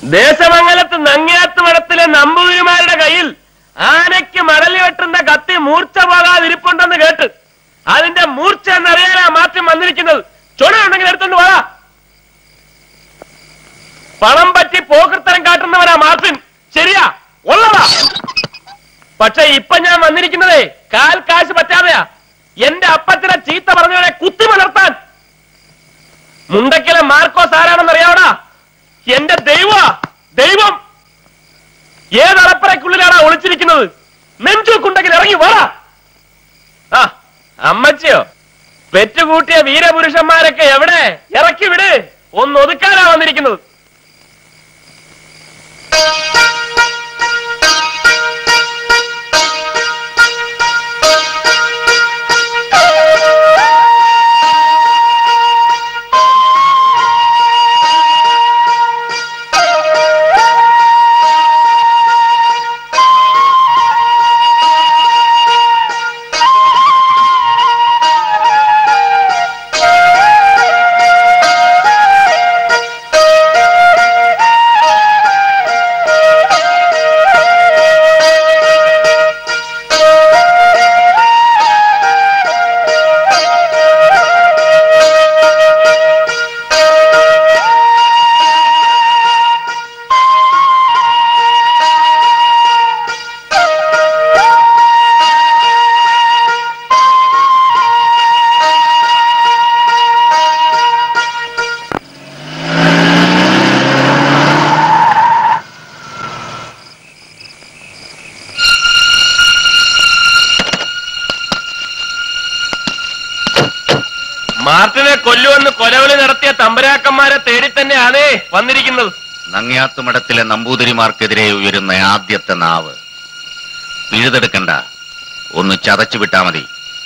ദേശമംഗലത്ത് നങ്ങിയാത്ത് മഠത്തിലെ നമ്പൂതിരിമാരുടെ കയ്യിൽ ആനയ്ക്ക് മടലി വെട്ടുന്ന കത്തി മൂർച്ച പോകാതിരിപ്പുണ്ടെന്ന് കേട്ട് അതിന്റെ മൂർച്ച എന്നറിയാനാ മാറ്റം വന്നിരിക്കുന്നത് ചുണയുണ്ടെങ്കിൽ എടുത്തോണ്ട് വാ പണം പറ്റി പോക്കൃത്തരം കാട്ടുന്നവനാ മാർട്ടിൻ ശരിയാ ഉള്ളതാ പക്ഷെ ഇപ്പൊ ഞാൻ വന്നിരിക്കുന്നതേ കാൽ കാശ് പറ്റാതെയാ എന്റെ അപ്പച്ചനെ ചീത്ത പറഞ്ഞവരെ കുത്തി മലർത്താൻ മുണ്ടക്കിലെ മാർക്കോസ് ആരാണെന്ന് അറിയാവടാ എന്റെ ദൈവ ദൈവം ഏത് അളപ്പറയ്ക്കുള്ളിലാണ് ഒളിച്ചിരിക്കുന്നത് നെഞ്ചുക്കുണ്ടെങ്കിൽ ഇറങ്ങി വാടാ ആ അമ്മച്ചിയോ പെറ്റുകൂട്ടിയ വീരപുരുഷന്മാരൊക്കെ എവിടെ ഇറക്കി വിട് ഒന്ന് ഒതുക്കാനാ വന്നിരിക്കുന്നത് മാർട്ടിനെ കൊല്ലുവെന്ന് കൊലവിളി നടത്തിയ തമ്പരാക്കന്മാരെ തേടി തന്നെയാണേ വന്നിരിക്കുന്നത് നങ്ങ്യാത്തുമഠത്തിലെ നമ്പൂതിരിമാർക്കെതിരെ ഉയരുന്ന ആദ്യത്തെ നാവ് പിഴുതെടുക്കണ്ട ഒന്ന് ചതച്ചു വിട്ടാ മതി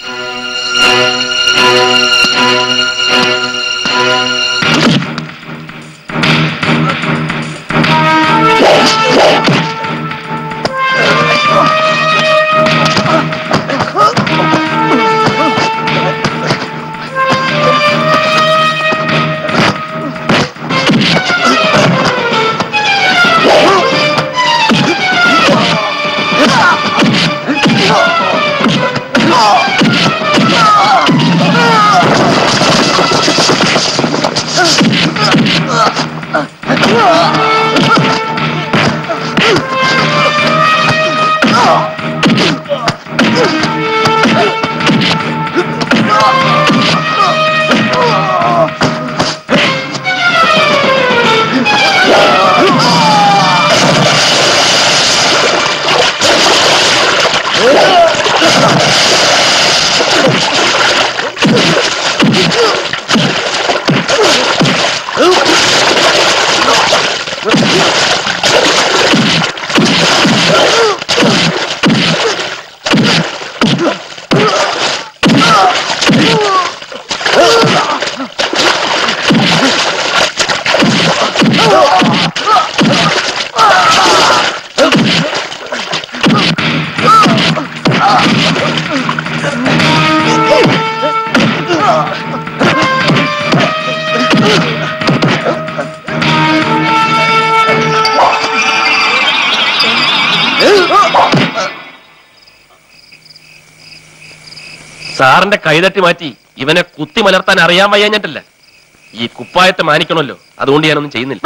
സാറിന്റെ കൈതട്ടി മാറ്റി ഇവനെ കുത്തി മലർത്താൻ അറിയാൻ വയ്യാഞ്ഞിട്ടല്ല ഈ കുപ്പായത്തെ മാനിക്കണമല്ലോ അതുകൊണ്ട് ഞാനൊന്നും ചെയ്യുന്നില്ല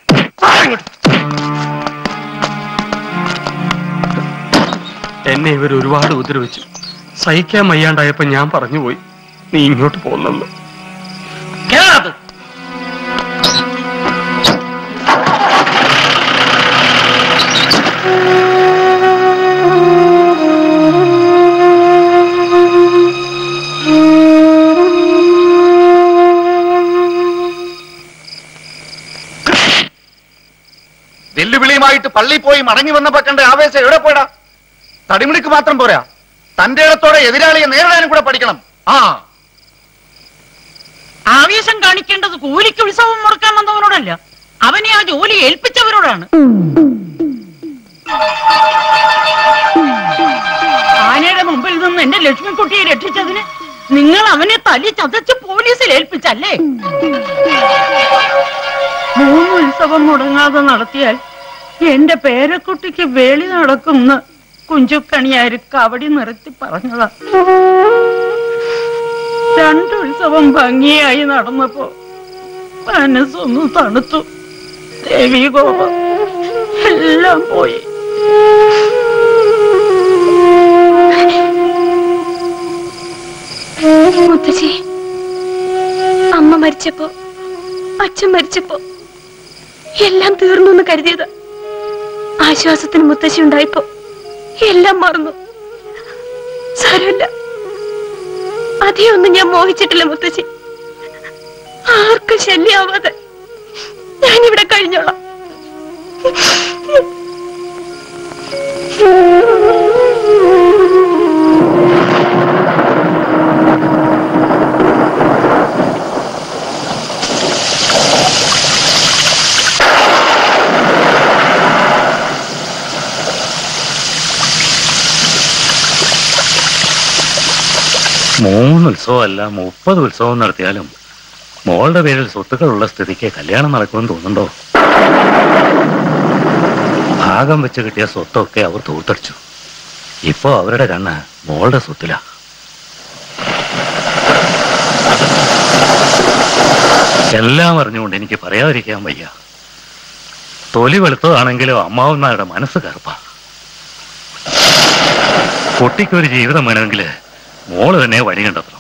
എന്നെ ഇവർ ഒരുപാട് ഉപദ്രവിച്ചു സഹിക്കാൻ വയ്യാണ്ടായപ്പോ ഞാൻ പറഞ്ഞുപോയി നീ ഇങ്ങോട്ട് പോകുന്നു കേറാത്. വെല്ലുവിളിയുമായിട്ട് പള്ളി പോയി മടങ്ങി വന്നപ്പോ കണ്ട ആവേശം എവിടെ പോയടാ തടിമിടിക്ക് മാത്രം പോരാ തന്റെ ഇടത്തോടെ എതിരാളിയെ നേരിടാനും കൂടെ പഠിക്കണം ആ ആവേശം കാണിക്കേണ്ടത് കൂലിക്ക് ഉത്സവം മുറക്കാൻ വന്നവനോടല്ല അവനെ ആ ജോലി ഏൽപ്പിച്ചവരോടാണ് ആനയുടെ മുമ്പിൽ നിന്ന് എന്റെ ലക്ഷ്മിക്കുട്ടിയെ രക്ഷിച്ചതിന് നിങ്ങൾ അവനെ തല്ലി ചതച്ച് പോലീസിൽ ഏൽപ്പിച്ചല്ലേ മൂന്ന് ഉത്സവം മുടങ്ങാതെ നടത്തിയാൽ എന്റെ പേരക്കുട്ടിക്ക് വേളി നടക്കുന്ന കുഞ്ചുക്കണിയാര് കവടി നിർത്തി പറഞ്ഞതാ രണ്ട് ഉത്സവം ഭംഗിയായി നടന്നപ്പോ മനസ്സൊന്ന് തണുത്തു ദേവി കോപം എല്ലാം പോയി മുത്തശ്ശി അമ്മ മരിച്ചപ്പോ അച്ഛൻ മരിച്ചപ്പോ എല്ലാം തീർന്നു എന്ന് കരുതിയത് ആശ്വാസത്തിന് മുത്തശ്ശി ഉണ്ടായപ്പോ എല്ലാം മറന്നു സാരമില്ല അധികമൊന്നും ഞാൻ മോഹിച്ചിട്ടില്ല മുത്തശ്ശി ആർക്കും ശല്യാവാതെ ഞാനിവിടെ കഴിഞ്ഞോളാം മൂന്ന് ഉത്സവമല്ല മുപ്പത് ഉത്സവം നടത്തിയാലും മോളുടെ പേരിൽ സ്വത്തുക്കളുള്ള സ്ഥിതിക്ക് കല്യാണം നടക്കുമെന്ന് തോന്നുന്നുണ്ടോ ഭാഗം വെച്ച് കിട്ടിയ സ്വത്തൊക്കെ അവർ തൂത്തടിച്ചു ഇപ്പോ അവരുടെ കണ്ണ് മോളുടെ സ്വത്തില എല്ലാം അറിഞ്ഞുകൊണ്ട് എനിക്ക് പറയാതിരിക്കാൻ വയ്യ തൊലി വെളുത്തതാണെങ്കിലും അമ്മാവന്മാരുടെ മനസ്സ് കറുപ്പാ കുട്ടിക്കൊരു ജീവിതം വേണമെങ്കിൽ മോള് തന്നെ വഴി കണ്ടെത്തണം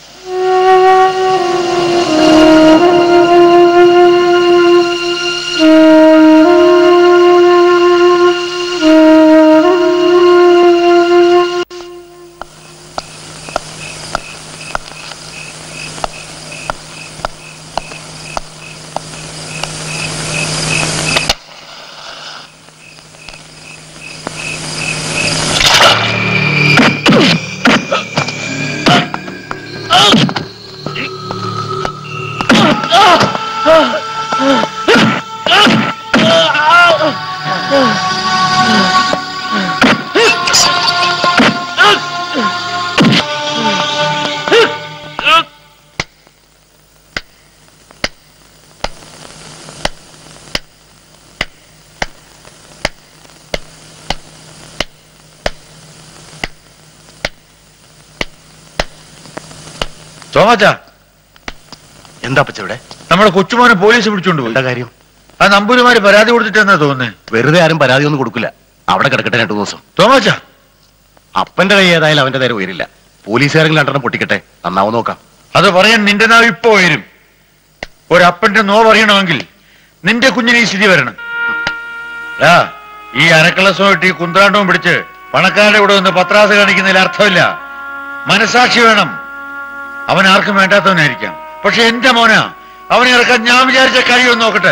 തോമാച്ചാ എന്താ പച്ച ഇവിടെ നമ്മുടെ കൊച്ചുമോനെ പോലീസ് പിടിച്ചോണ്ട് പോയി എന്താ കാര്യം ആ നമ്പൂരിമാര് പരാതി കൊടുത്തിട്ടെന്നാ തോന്നുന്നേ വെറുതെ ആരും പരാതി ഒന്നും കൊടുക്കില്ല അവിടെ കിടക്കട്ടെ രണ്ടു ദിവസം തോമാച്ചാ അപ്പന്റെ കൈ ഏതായാലും അവന്റെ നേരെ ഉയരില്ല പോലീസുകാരെങ്കിലും രണ്ടെണ്ണം പൊട്ടിക്കട്ടെ നന്നാവും നോക്കാം അത് പറയാൻ നിന്റെ നാവ് ഇപ്പൊ വരും ഒരപ്പന്റെ നോ പറയണമെങ്കിൽ നിന്റെ കുഞ്ഞിന് ഈ സ്ഥിതി വരണം ആ ഈ അരക്കളസമായിട്ട് ഈ കുന്ത്രാണ്ടവും പിടിച്ച് പണക്കാരുടെ കൂടെ ഒന്ന് പത്രാസ് കാണിക്കുന്നതിൽ അർത്ഥമില്ല മനസാക്ഷി വേണം അവൻ ആർക്കും വേണ്ടാത്തവനായിരിക്കാം പക്ഷെ എന്റെ മോനാ അവനെ ഇറക്കാൻ ഞാൻ വിചാരിച്ച കഴിയുമെന്ന് നോക്കട്ടെ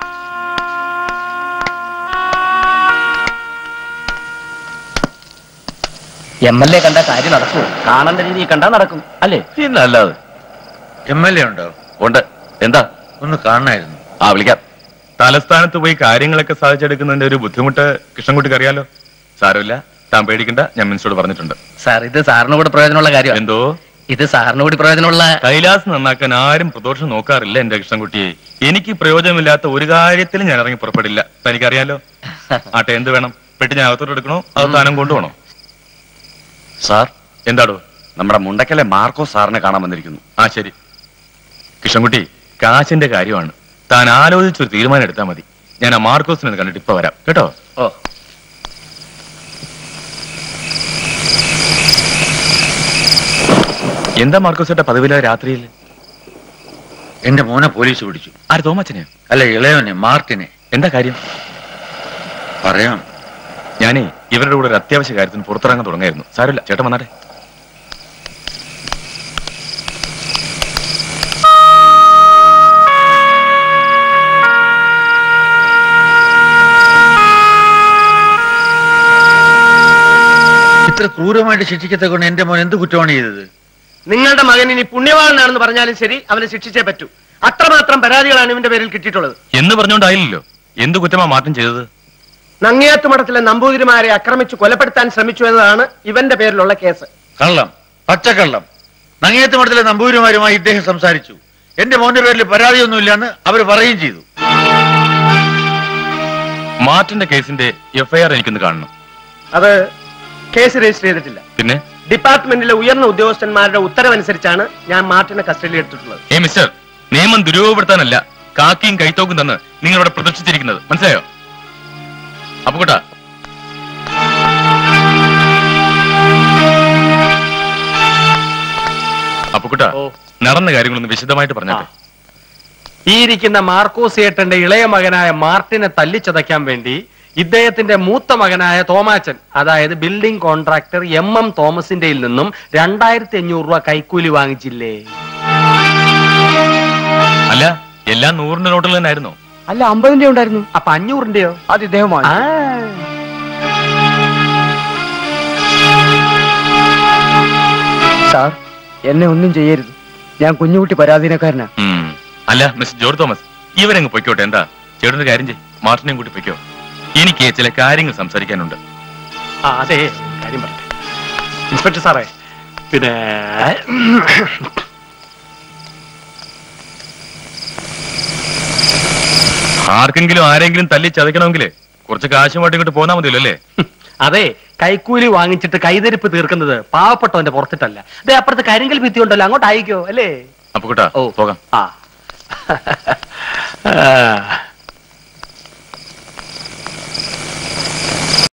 എം എൽ എ കണ്ട കാര്യം നടക്കൂ കാണേണ്ട രീതിയിൽ കണ്ടാ നടക്കും അല്ലേ ഇന്നല്ലാതെ എം എൽ എ ഉണ്ടോ ഉണ്ട് എന്താ ഒന്ന് കാണണമായിരുന്നു ആ വിളിക്കാം തലസ്ഥാനത്ത് പോയി കാര്യങ്ങളൊക്കെ സാധിച്ചെടുക്കുന്നതിന്റെ ഒരു ബുദ്ധിമുട്ട് കൃഷ്ണൻകുട്ടിക്ക് അറിയാലോ സാരമില്ല താൻ പേടിക്കണ്ട ഞാൻ മിനിസ്റ്ററോട് പറഞ്ഞിട്ടുണ്ട് സാർ ഇത് സാറിന് കൂടെ പ്രയോജനമുള്ള കാര്യം എന്തോ ഇത് സാറിന് കൂടി പ്രയോജനമുള്ള കൈലാസ് നന്നാക്കാൻ ആരും പ്രദോഷം നോക്കാറില്ല എന്റെ കൃഷ്ണൻകുട്ടിയെ എനിക്ക് പ്രയോജനമില്ലാത്ത ഒരു കാര്യത്തിലും ഞാൻ ഇറങ്ങി പുറപ്പെടില്ല തനിക്കറിയാലോ ആട്ടെ എന്ത് വേണം പെട്ടി ഞാൻ അകത്തോട്ട് എടുക്കണോ അത് താനം കൊണ്ടുപോകണോ സാർ എന്താടോ നമ്മുടെ മുണ്ടക്കലെ മാർക്കോ സാറിനെ കാണാൻ വന്നിരിക്കുന്നു ആ ശരി കൃഷ്ണൻകുട്ടി കാശിന്റെ കാര്യമാണ് താൻ ആലോചിച്ചൊരു തീരുമാനം എടുത്താൽ മതി ഞാൻ ആ മാർക്കോസിനെ ഒന്ന് കണ്ടിട്ട് ഇപ്പൊ വരാം കേട്ടോ ഓ എന്താ മാർക്കോസേട്ട പതിവില്ല രാത്രിയിൽ എന്റെ മോനെ പോലീസ് പിടിച്ചു ആര് തോമച്ചനെ അല്ല ഇളയവനെ മാർട്ടിനെ എന്താ കാര്യം പറയാം ഞാനേ ഇവരുടെ കൂടെ ഒരു അത്യാവശ്യ കാര്യത്തിന് പുറത്തിറങ്ങാൻ തുടങ്ങായിരുന്നു സാരമില്ല ചേട്ടൻ വന്നാട്ടെ ഇത്ര ക്രൂരമായിട്ട് ശിക്ഷിക്കത്തക്കൊണ്ട് എന്റെ മോൻ എന്ത് കുറ്റമാണ് ചെയ്തത് നിങ്ങളുടെ മകൻ ഇനി പുണ്യവാളനാണെന്ന് പറഞ്ഞാലും ശരി അവനെ ശിക്ഷിച്ചേ പറ്റൂ അത്രമാത്രം പരാതികളാണ് ഇവന്റെ പേരിൽ കിട്ടിയിട്ടുള്ളത് എന്ന് പറഞ്ഞോണ്ടായില്ലല്ലോ എന്ത് കുറ്റമാ മാറ്റം ചെയ്തത് നങ്ങിയാത്തുമഠത്തിലെ നമ്പൂതിരിമാരെ ആക്രമിച്ചു കൊലപ്പെടുത്താൻ ശ്രമിച്ചു എന്നതാണ് ഇവന്റെ പേരിലുള്ള കേസ് കള്ളം പച്ചക്കള്ളം നങ്ങേത്ത് മഠത്തിലെ നമ്പൂരിമാരുമായി ഇദ്ദേഹം സംസാരിച്ചു എന്റെ മോന്റെ പേരിൽ പരാതിയൊന്നുമില്ലെന്ന് അവർ പറയുകയും ചെയ്തു മാർട്ടിന്റെ കേസിന്റെ എഫ്ഐആർ എനിക്കൊന്ന് കാണണം അത് കേസ് രജിസ്റ്റർ ചെയ്തിട്ടില്ല പിന്നെ ഡിപ്പാർട്ട്മെന്റിലെ ഉയർന്ന ഉദ്യോഗസ്ഥന്മാരുടെ ഉത്തരവനുസരിച്ചാണ് ഞാൻ മാർട്ടിനെ കസ്റ്റഡിയിൽ എടുത്തിട്ടുള്ളത് ഏ മിസ്റ്റർ നിയമം ദുരുപയോഗപ്പെടുത്താനല്ല കാക്കിയും കൈത്തോക്കും തന്ന് നിങ്ങൾ ഇവിടെ പ്രദർശിച്ചിരിക്കുന്നത് മനസ്സിലായോ അപ്പുകുട്ടാ അപ്പുകുട്ട നടന്ന കാര്യങ്ങളൊന്ന് വിശദമായിട്ട് പറഞ്ഞാട്ടെ ഈ ഇരിക്കുന്ന മാർക്കോസ് ഏട്ടന്റെ ഇളയ മകനായ മാർട്ടിനെ തല്ലിച്ചതയ്ക്കാൻ വേണ്ടി ഇദ്ദേഹത്തിന്റെ മൂത്ത മകനായ തോമാച്ചൻ അതായത് ബിൽഡിംഗ് കോൺട്രാക്ടർ എം എം തോമസിന്റെ നിന്നും രണ്ടായിരത്തി അഞ്ഞൂറ് രൂപ കൈക്കൂലി വാങ്ങിച്ചില്ലേ അല്ല എല്ലാം നൂറിന്റെ നോട്ടിൽ തന്നെ ആയിരുന്നോ അല്ല അമ്പതിന്റെ ഉണ്ടായിരുന്നു അപ്പൊ അഞ്ഞൂറിന്റെയോ അത് ഇദ്ദേഹമാണ് ആ സാർ എന്നെ ഒന്നും ചെയ്യരുത് ഞാൻ കുഞ്ഞുകുട്ടി പരാധീനക്കാരനാ ഉം. അല്ല മിസ്റ്റർ ജോർജ് തോമസ് ഇവരങ്ങ് പൊയ്ക്കോട്ടെ എന്താ ചേട്ടനൊരു കാര്യം ചെയ്യും മാർട്ടിനെയും കൂട്ടി പൊയ്ക്കോ എനിക്ക് ചില കാര്യങ്ങൾ സംസാരിക്കാനുണ്ട് ആ, അതെ കാര്യം പറയട്ടെ ഇൻസ്പെക്ടർ സാറേ പിന്നെ ആർക്കെങ്കിലും ആരെങ്കിലും തല്ലി ചതയ്ക്കണമെങ്കിൽ കുറച്ച് കാശുമായിട്ട് ഇങ്ങോട്ട് പോന്നാ മതിയല്ലോ അല്ലേ അതെ കൈക്കൂലി വാങ്ങിച്ചിട്ട് കൈതരിപ്പ് തീർക്കുന്നത് പാവപ്പെട്ടവന്റെ പുറത്തിട്ടല്ല അതെ അപ്പുറത്ത് കരിങ്കൽ ഭിത്തി ഉണ്ടല്ലോ അങ്ങോട്ട് അയക്കോ അല്ലേ അപ്പൊ കൂട്ടാ ഓ. പോകാം ആ ആ